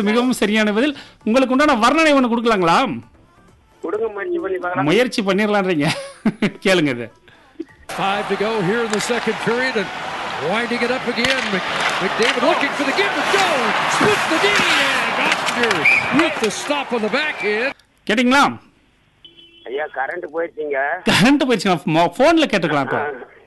என்பது மிகவும் சரியான பதில் உங்களுக்கு உண்டான வர்ணனை ஒன்று கொடுக்கலாங்களா கொடுங்க முயற்சி பண்ணி பார்க்கலாம் முயற்சி பண்ணிடலான்றீங்க கேளுங்க இது Five to go here in the second period and winding it up again. Mc- McDavid looking for the give and go. Splits the D and Oettinger with the stop on the backhand. கேட்டிங்களா ஐயா current போயிடுச்சுங்க current போயிடுச்சுங்க ஃபோனில் கேட்டுக்கலாம் இப்போ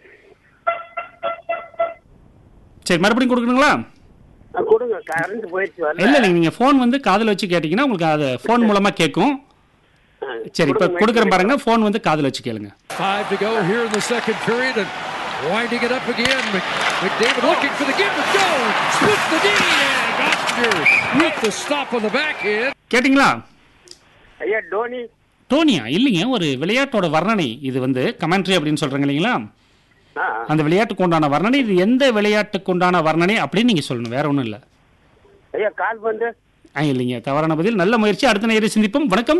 சரி மறுபடியும் கொடுக்கணுங்களா ஆ, கொடுங்க கரண்ட் போயிடுச்சு இல்லை வரல இல்லைங்க நீங்கள் ஃபோன் வந்து காதில் வச்சு கேட்டிங்கன்னா உங்களுக்கு அது ஃபோன் மூலமாக கேட்கும் ஆ, சரி இப்போ கொடுங்க, கொடுக்குறேன் முயற்சி பாருங்க ஃபோன் வந்து காதில் வச்சு கேளுங்க Five to go here in the second period and winding it up again. Mc- McDavid looking for the give and go. Splits the D and Oettinger with the stop on the backhand. கேட்டிங்களா ஐயா டோனி டோனியா இல்லைங்க ஒரு விளையாட்டோட வர்ணனை இது வந்து commentary அப்படின்னு சொல்றாங்க இல்லைங்களா ஆ அந்த விளையாட்டுக்கு உண்டான வர்ணனை இது எந்த விளையாட்டுக்கு உண்டான வர்ணனை அப்படின்னு நீங்க சொல்லணும் வேற ஒன்றும் இல்லை ஐயா கால் வந்து ஆ இல்லைங்க தவறான பதில் நல்ல முயற்சி அடுத்த நேரம் சிந்திப்போம் வணக்கம்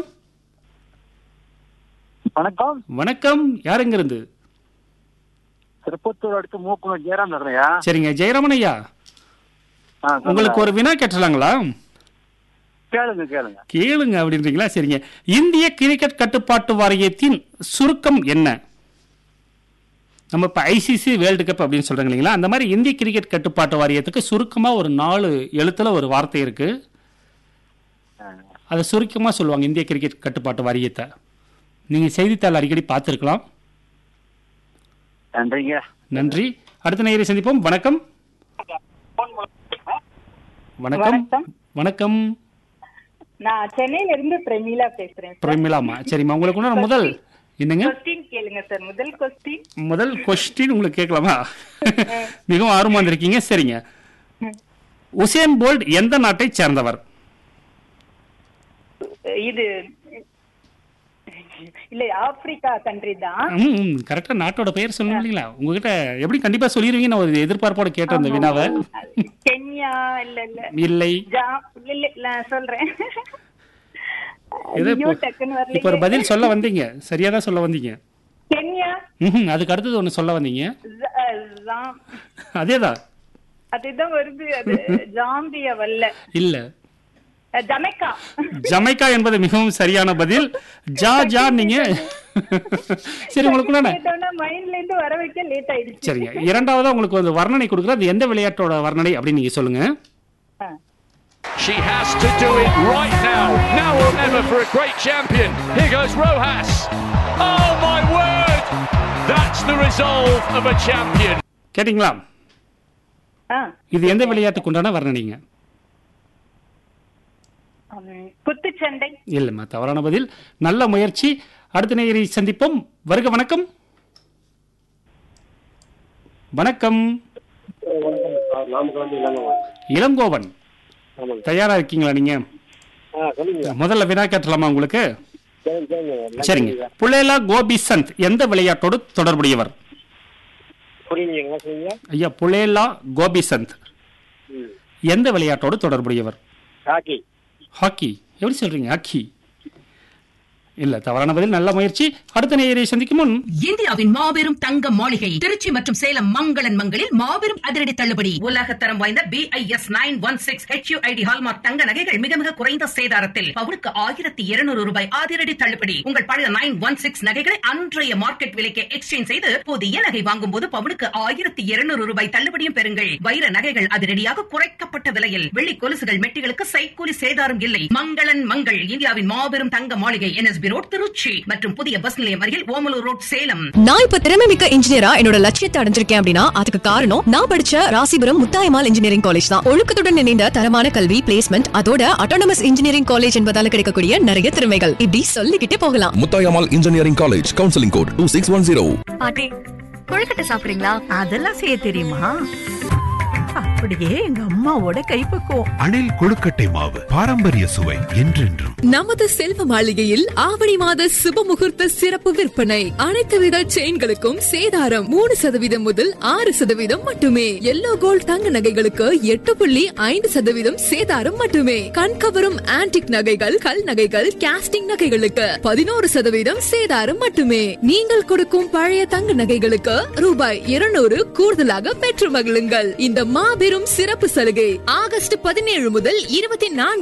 வணக்கம் வணக்கம் யாருங்க இருந்து திருப்பத்தூர் அடுத்து மூக்குனூர் ஜெயராம் பேசுறையா சரிங்க ஜெயராமன் ஐயா உங்களுக்கு ஒரு வினா கேட்டலாங்களா கேளுங்க கேளுங்க கேளுங்க அப்படின்றீங்களா சரிங்க இந்திய கிரிக்கெட் கட்டுப்பாட்டு வாரியத்தின் சுருக்கம் என்ன நம்ம இப்போ ஐசிசி வேர்ல்டு கப் அப்படின்னு சொல்றாங்க இல்லைங்களா அந்த மாதிரி இந்திய கிரிக்கெட் கட்டுப்பாட்டு வாரியத்துக்கு சுருக்கமாக ஒரு நாலு எழுத்துல ஒரு வார்த்தை இருக்கு அதை சுருக்கமாக சொல்லுவாங்க இந்திய கிரிக்கெட் கட்டுப்பாட்டு வாரியத்தை நீங்கள் செய்தித்தாள் அடிக்கடி பார்த்துருக்கலாம் நன்றிங்க நன்றி அடுத்த நேயரை சந்திப்போம் வணக்கம் வணக்கம் வணக்கம். வணக்கம் நான் சென்னையில இருந்து பிரமீளா பேசுறேன் பிரமிளாமா சரிம்மா உங்களுக்கு உண்டான முதல் என்னங்க கொஸ்டின் கேளுங்க சார் முதல் கொஸ்டின் முதல் கொஸ்டின் உங்களுக்கு கேட்கலாமா மிகவும் ஆர்வமா இருந்திருக்கீங்க சரிங்க உசேன் போல்ட் எந்த நாட்டை சேர்ந்தவர் இது இல்ல ஆப்பிரிக்கா கண்ட்ரி தான் ம் கரெக்டா நாட்டோட பெயர் சொல்லணும் இல்லைங்களா உங்ககிட்ட எப்படி கண்டிப்பா சொல்லிருவீங்க நான் ஒரு எதிர்பார்ப்போட கேட்டேன் அந்த வினாவை கென்யா இல்ல இல்ல இல்லை ஜா இல்ல இல்ல நான் சொல்றேன் ஏதோ ஐயோ, இப்போ- டக்குன்னு வரலையே. இப்போ ஒரு பதில் சொல்ல வந்தீங்க சரியா தான் சொல்ல வந்தீங்க கென்யா ம்ஹும், அதுக்கு அடுத்தது ஒன்று சொல்ல வந்தீங்க ஜ- ஜாம் அதேதான் அதுதான் வருது அது ஜாம்பியா வல்ல இல்ல அஹ், ஜமைக்கா ஜமைக்கா என்பது மிகவும் சரியான பதில் ஜா ஜா நீங்க சரி உங்களுக்கு கேட்டோம்னா மைண்ட்ல இருந்து வர வைக்க லேட் ஆயிடுச்சு சரிங்க இரண்டாவதா உங்களுக்கு ஒரு வர்ணனை கொடுக்குறேன் அது எந்த விளையாட்டோட வர்ணனை அப்படின்னு நீங்க சொல்லுங்க ஆ. She has to do it right now. Now or never for a great champion. Here goes Rojas. Oh my word! That's the resolve of a champion. கேட்டிங்களா ஆ இது எந்த விளையாட்டுக்கு உண்டான வர்ணனைங்க உம், குத்துச்சண்டை இல்லைம்மா தவறான பதில் நல்ல முயற்சி அடுத்த நேயரை சந்திப்போம் வருக வணக்கம் வணக்கம் நாமக்கு வந்து இல்லைங்க இளங்கோவன் ஆமாங்க தயாரா இருக்கீங்களா நீங்க ஆ சொல்லுங்க முதல்ல வினா கேட்டலாமா உங்களுக்கு கேளுங்க கேளுங்க சரிங்க புலேலா கோபி சந்த் எந்த விளையாட்டோடு தொடர்புடையவர் புரியுங்க என்ன சொல்லுங்க ஐயா புலேலா கோபி சந்த் ம் எந்த விளையாட்டோடு தொடர்புடையவர் ஹாக்கி ஹாக்கி எப்படி சொல்றீங்க ஹாக்கி இல்ல தவறான பதில் நல்ல முயற்சி அடுத்த நேயரை சந்திக்கும் முன் இந்தியாவின் மாபெரும் தங்க மாளிகை திருச்சி மற்றும் சேலம் மங்களன் மங்களில் மாபெரும் அதிரடி தள்ளுபடி உலக தரம் வாய்ந்த B I S nine one six HUID hallmark தங்க நகைகள் மிக மிக குறைந்த சேதாரத்தில் பவுனுக்கு ஆயிரத்தி இருநூறு ரூபாய் அதிரடி தள்ளுபடி உங்கள் பழைய நைன் ஒன் சிக்ஸ் நகைகளை அன்றைய மார்க்கெட் விலைக்கு எக்ஸ்சேஞ்ச் செய்து புதிய நகை வாங்கும் போது பவுனுக்கு ஆயிரத்தி இருநூறு ரூபாய் தள்ளுபடியும் பெறுங்கள் வைர நகைகள் அதிரடியாக குறைக்கப்பட்ட விலையில் வெள்ளி கொலுசுகள் மெட்டிகளுக்கு சைக்கூலி சேதாரம் இல்லை மங்களன் மங்கள் இந்தியாவின் மாபெரும் தங்க மாளிகை என்எஸ்பி ரோட் திருச்சி மற்றும் புதிய பஸ் நிலையம் அருகில் ஓமலூர் ரோட் சேலம் நான் இப்ப திறமை மிக்க இன்ஜினியரா என்னோட லட்சியத்தை அடைஞ்சிருக்கேன் அப்படின்னா அதுக்கு காரணம் நான் படிச்ச ராசிபுரம் முத்தாயமால் இன்ஜினியரிங் காலேஜ் தான் ஒழுக்கத்துடன் இணைந்த தரமான கல்வி பிளேஸ்மெண்ட் அதோட அட்டானமஸ் இன்ஜினியரிங் காலேஜ் என்பதால கிடைக்கக்கூடிய நிறைய திறமைகள் இப்படி சொல்லிக்கிட்டே போகலாம் Muthayammal engineering college counselling code two six one zero பாட்டி கொழுக்கட்டை சாப்பிடுறீங்களா அதெல்லாம் செய்ய தெரியுமா அப்படியே எங்க அம்மாவோட கைப்பக்குவம் அணில் கொழுக்கட்டை மாவு பாரம்பரிய சுவை என்றென்றும் நமது செல்வ மாளிகையில் ஆவணி மாத சுப முகூர்த்த சிறப்பு விற்பனை அனைத்து வித செயின்களுக்கும் சேதாரம் மூணு சதவீதம் முதல் ஆறு சதவீதம் மட்டுமே எல்லோ கோல்ட் தங்க நகைகளுக்கு எட்டு புள்ளி ஐந்து சதவீதம் சேதாரம் மட்டுமே கண்கவரும் ஆன்டிக் நகைகள் கல் நகைகள் கேஸ்டிங் நகைகளுக்கு பதினோரு சதவீதம் சேதாரம் மட்டுமே நீங்கள் கொடுக்கும் பழைய தங்க நகைகளுக்கு ரூபாய் இருநூறு கூடுதலாக பெற்று மகிழுங்கள் இந்த மாபெரும் சிறப்பு சலுகை ஆகஸ்ட் பதினேழு முதல் இருபத்தி நான்கு